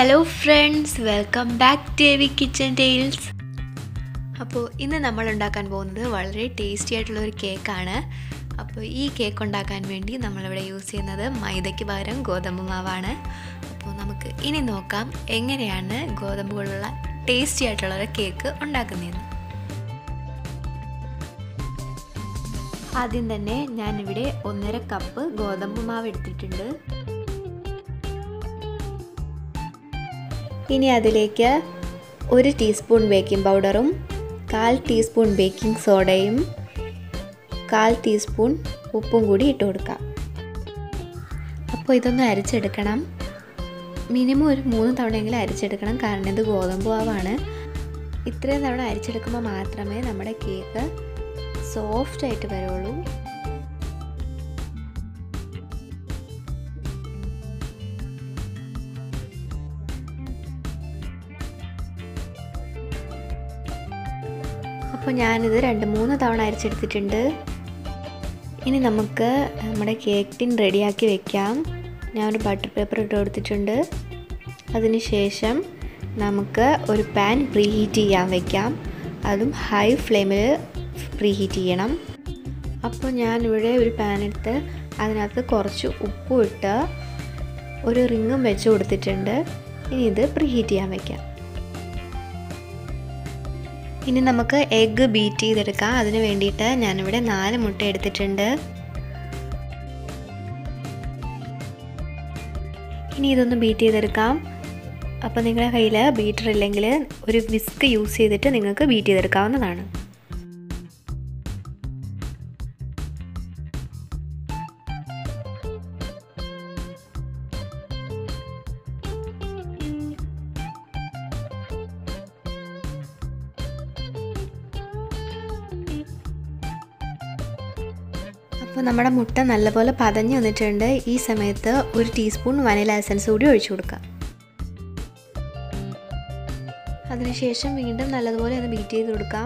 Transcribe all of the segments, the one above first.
hello friends welcome back to AV kitchen tales അപ്പോൾ ഇന്ന് നമ്മൾ ഉണ്ടാക്കാൻ പോകുന്നത് വളരെ ടേസ്റ്റി ആയിട്ടുള്ള ഒരു കേക്കാണ് അപ്പോൾ ഈ കേക്ക് ഉണ്ടാക്കാൻ വേണ്ടി നമ്മളിവിടെ യൂസ് ചെയ്യുന്നത് മൈദയ്ക്ക് പകരം ഗോതമ്പ് മാവാണ് അപ്പോൾ നമുക്ക് ഇനി നോക്കാം എങ്ങനെയാണ് ഗോതമ്പ് കൊണ്ടുള്ള ടേസ്റ്റി ആയിട്ടുള്ള ഒരു കേക്ക് ഉണ്ടാക്കുന്നതെന്ന് ആദ്യം തന്നെ ഞാനിവിടെ ഒന്നര കപ്പ് ഗോതമ്പ് മാവ് എടുത്തിട്ടുണ്ട് ഇനി അതിലേക്ക് ഒരു ടീസ്പൂൺ ബേക്കിംഗ് പൗഡറും കാൽ ടീസ്പൂൺ ബേക്കിംഗ് സോഡയും കാൽ ടീസ്പൂൺ ഉപ്പും കൂടി ഇട്ട് കൊടുക്കാം അപ്പോൾ ഇതൊന്ന് അരിച്ചെടുക്കണം മിനിമം ഒരു മൂന്ന് തവണയെങ്കിലും അരിച്ചെടുക്കണം കാരണം ഇത് ഗോതമ്പ് മാവാണ് ഇത്രയും തവണ അരിച്ചെടുക്കുമ്പോൾ മാത്രമേ നമ്മുടെ കേക്ക് സോഫ്റ്റ് ആയിട്ട് വരുള്ളൂ അപ്പോൾ ഞാനിത് രണ്ട് മൂന്ന് തവണ അരിച്ചെടുത്തിട്ടുണ്ട് ഇനി നമുക്ക് നമ്മുടെ കേക്ക് ടിൻ റെഡിയാക്കി വെക്കാം ഞാനൊരു ബട്ടർ പേപ്പർ ഇട്ട് കൊടുത്തിട്ടുണ്ട് അതിനുശേഷം നമുക്ക് ഒരു പാൻ പ്രീ ഹീറ്റ് ചെയ്യാൻ വെക്കാം അതും ഹൈ ഫ്ലെയിമിൽ പ്രീ ഹീറ്റ് ചെയ്യണം അപ്പോൾ ഞാനിവിടെ ഒരു പാൻ എടുത്ത് അതിനകത്ത് കുറച്ച് ഉപ്പും ഇട്ട് ഒരു റിങ്ങും വെച്ച് കൊടുത്തിട്ടുണ്ട് ഇനി ഇത് പ്രീ ഹീറ്റ് ചെയ്യാൻ വെക്കാം ഇനി നമുക്ക് എഗ്ഗ് ബീറ്റ് ചെയ്തെടുക്കാം അതിന് വേണ്ടിയിട്ട് ഞാനിവിടെ നാല് മുട്ട എടുത്തിട്ടുണ്ട് ഇനി ഇതൊന്ന് ബീറ്റ് ചെയ്തെടുക്കാം അപ്പോൾ നിങ്ങളുടെ കയ്യിൽ ബീറ്റർ ഇല്ലെങ്കിൽ ഒരു വിസ്ക് യൂസ് ചെയ്തിട്ട് നിങ്ങൾക്ക് ബീറ്റ് ചെയ്തെടുക്കാവുന്നതാണ് അപ്പോൾ നമ്മുടെ മുട്ട നല്ലപോലെ പതഞ്ഞ് വന്നിട്ടുണ്ട് ഈ സമയത്ത് ഒരു ടീസ്പൂൺ വനില എസൻസ് കൂടി ഒഴിച്ചു കൊടുക്കാം അതിനുശേഷം വീണ്ടും നല്ലതുപോലെ ഒന്ന് ബീറ്റ് ചെയ്ത് കൊടുക്കാം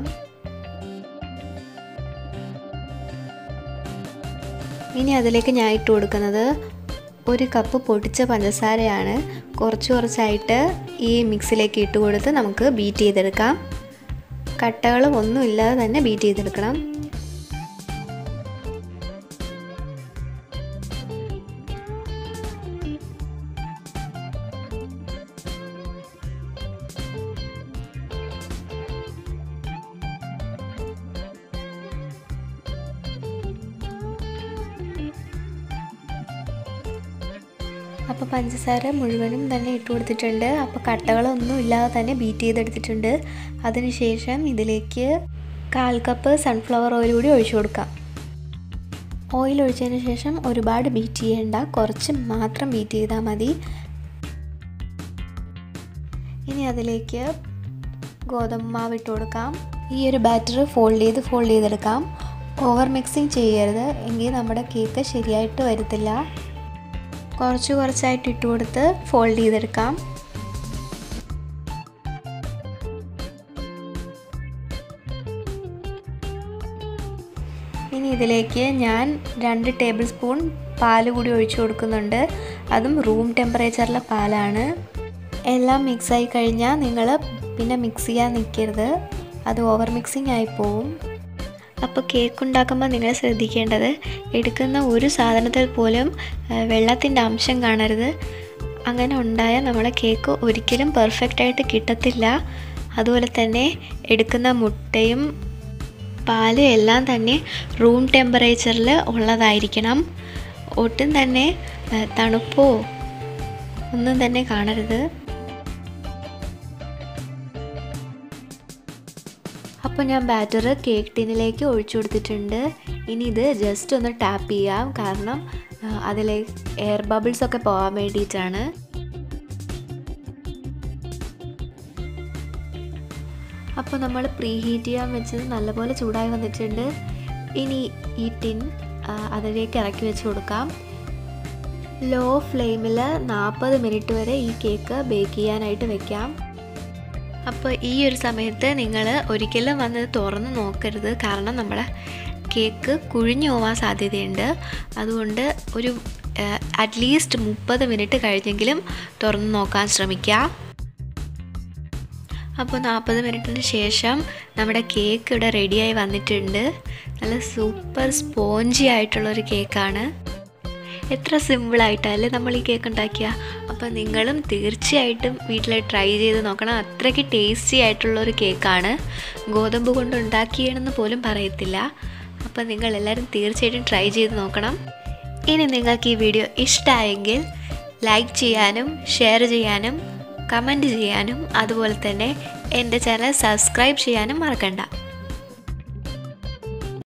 ഇനി അതിലേക്ക് ഞാൻ ഇട്ട് കൊടുക്കുന്നത് ഒരു കപ്പ് പൊടിച്ച പഞ്ചസാരയാണ് കുറച്ച് കുറച്ചായിട്ട് ഈ മിക്സിലേക്ക് ഇട്ട് കൊടുത്ത് നമുക്ക് ബീറ്റ് ചെയ്തെടുക്കാം കട്ടകളും ഒന്നും ഇല്ലാതെ തന്നെ ബീറ്റ് ചെയ്തെടുക്കണം അപ്പോൾ പഞ്ചസാര മുഴുവനും തന്നെ ഇട്ട് കൊടുത്തിട്ടുണ്ട് അപ്പോൾ കട്ടകളൊന്നും ഇല്ലാതെ തന്നെ ബീറ്റ് ചെയ്തെടുത്തിട്ടുണ്ട് അതിനുശേഷം ഇതിലേക്ക് കാൽ കപ്പ് സൺഫ്ലവർ ഓയിൽ കൂടി ഒഴിച്ചു കൊടുക്കാം ഓയിൽ ഒഴിച്ചതിന് ശേഷം ഒരുപാട് ബീറ്റ് ചെയ്യേണ്ട കുറച്ച് മാത്രം ബീറ്റ് ചെയ്താൽ മതി ഇനി അതിലേക്ക് ഗോതമ്പ് മാവ് ഇട്ട് കൊടുക്കാം ഈ ഒരു ബാറ്റർ ഫോൾഡ് ചെയ്ത് ഫോൾഡ് ചെയ്തെടുക്കാം ഓവർ മിക്സിങ് ചെയ്യരുത് എങ്കിൽ നമ്മുടെ കേക്ക് ശരിയായിട്ട് വരത്തില്ല കുറച്ച് കുറച്ചായിട്ട് ഇട്ട് കൊടുത്ത് ഫോൾഡ് ചെയ്തെടുക്കാം ഇനി ഇതിലേക്ക് ഞാൻ രണ്ട് ടേബിൾ സ്പൂൺ പാല് കൂടി ഒഴിച്ചു കൊടുക്കുന്നുണ്ട് അതും റൂം ടെമ്പറേച്ചറിലെ പാലാണ് എല്ലാം മിക്സായി കഴിഞ്ഞാൽ നിങ്ങൾ പിന്നെ മിക്സ് ചെയ്യാൻ നിൽക്കരുത് അത് ഓവർ മിക്സിങ് ആയി പോവും അപ്പോൾ കേക്ക് ഉണ്ടാക്കുമ്പോൾ നിങ്ങൾ ശ്രദ്ധിക്കേണ്ടത് എടുക്കുന്ന ഒരു സാധനത്തിൽ പോലും വെള്ളത്തിൻ്റെ അംശം കാണരുത് അങ്ങനെ ഉണ്ടായാൽ നമ്മളെ കേക്ക് ഒരിക്കലും പെർഫെക്റ്റ് ആയിട്ട് കിട്ടത്തില്ല അതുപോലെ തന്നെ എടുക്കുന്ന മുട്ടയും പാലും എല്ലാം തന്നെ റൂം ടെമ്പറേച്ചറിൽ ഉള്ളതായിരിക്കണം ഒട്ടും തന്നെ തണുപ്പോ ഒന്നും തന്നെ കാണരുത് അപ്പോൾ ഞാൻ ബാറ്റർ കേക്ക് ടിന്നിലേക്ക് ഒഴിച്ചു കൊടുത്തിട്ടുണ്ട് ഇനി ഇത് ജസ്റ്റ് ഒന്ന് ടാപ്പ് ചെയ്യാം കാരണം അതിലെ എയർ ബബിൾസ് ഒക്കെ പോകാൻ വേണ്ടിയിട്ടാണ് അപ്പോൾ നമ്മൾ പ്രീ ഹീറ്റ് ചെയ്യാൻ വെച്ചത് നല്ലപോലെ ചൂടായി വന്നിട്ടുണ്ട് ഇനി ഈ ടിൻ അതിലേക്ക് ഇറക്കി വെച്ച് കൊടുക്കാം ലോ ഫ്ലെയിമിൽ നാൽപ്പത് മിനിറ്റ് വരെ ഈ കേക്ക് ബേക്ക് ചെയ്യാനായിട്ട് വെക്കാം അപ്പോൾ ഈ ഒരു സമയത്ത് നിങ്ങൾ ഒരിക്കലും വന്ന് തുറന്ന് നോക്കരുത് കാരണം നമ്മുടെ കേക്ക് കുഴിഞ്ഞു പോകാൻ സാധ്യതയുണ്ട് അതുകൊണ്ട് ഒരു അറ്റ്ലീസ്റ്റ് മുപ്പത് മിനിറ്റ് കഴിഞ്ഞെങ്കിലും തുറന്ന് നോക്കാൻ ശ്രമിക്കുക അപ്പോൾ നാൽപ്പത് മിനിറ്റിന് ശേഷം നമ്മുടെ കേക്ക് ഇവിടെ റെഡിയായി വന്നിട്ടുണ്ട് നല്ല സൂപ്പർ സ്പോഞ്ചി ആയിട്ടുള്ളൊരു കേക്കാണ് എത്ര സിമ്പിളായിട്ടല്ലേ നമ്മൾ ഈ കേക്ക് ഉണ്ടാക്കിയ അപ്പോൾ നിങ്ങളും തീർച്ചയായിട്ടും വീട്ടിൽ ട്രൈ ചെയ്ത് നോക്കണം അത്രയ്ക്ക് ടേസ്റ്റി ആയിട്ടുള്ളൊരു കേക്കാണ് ഗോതമ്പ് കൊണ്ട് ഉണ്ടാക്കിയതെന്ന് പോലും പറയത്തില്ല അപ്പോൾ നിങ്ങൾ എല്ലാവരും തീർച്ചയായിട്ടും ട്രൈ ചെയ്ത് നോക്കണം ഇനി നിങ്ങൾക്ക് ഈ വീഡിയോ ഇഷ്ടമായെങ്കിൽ ലൈക്ക് ചെയ്യാനും ഷെയർ ചെയ്യാനും കമൻറ്റ് ചെയ്യാനും അതുപോലെ തന്നെ എൻ്റെ ചാനൽ സബ്സ്ക്രൈബ് ചെയ്യാനും മറക്കണ്ട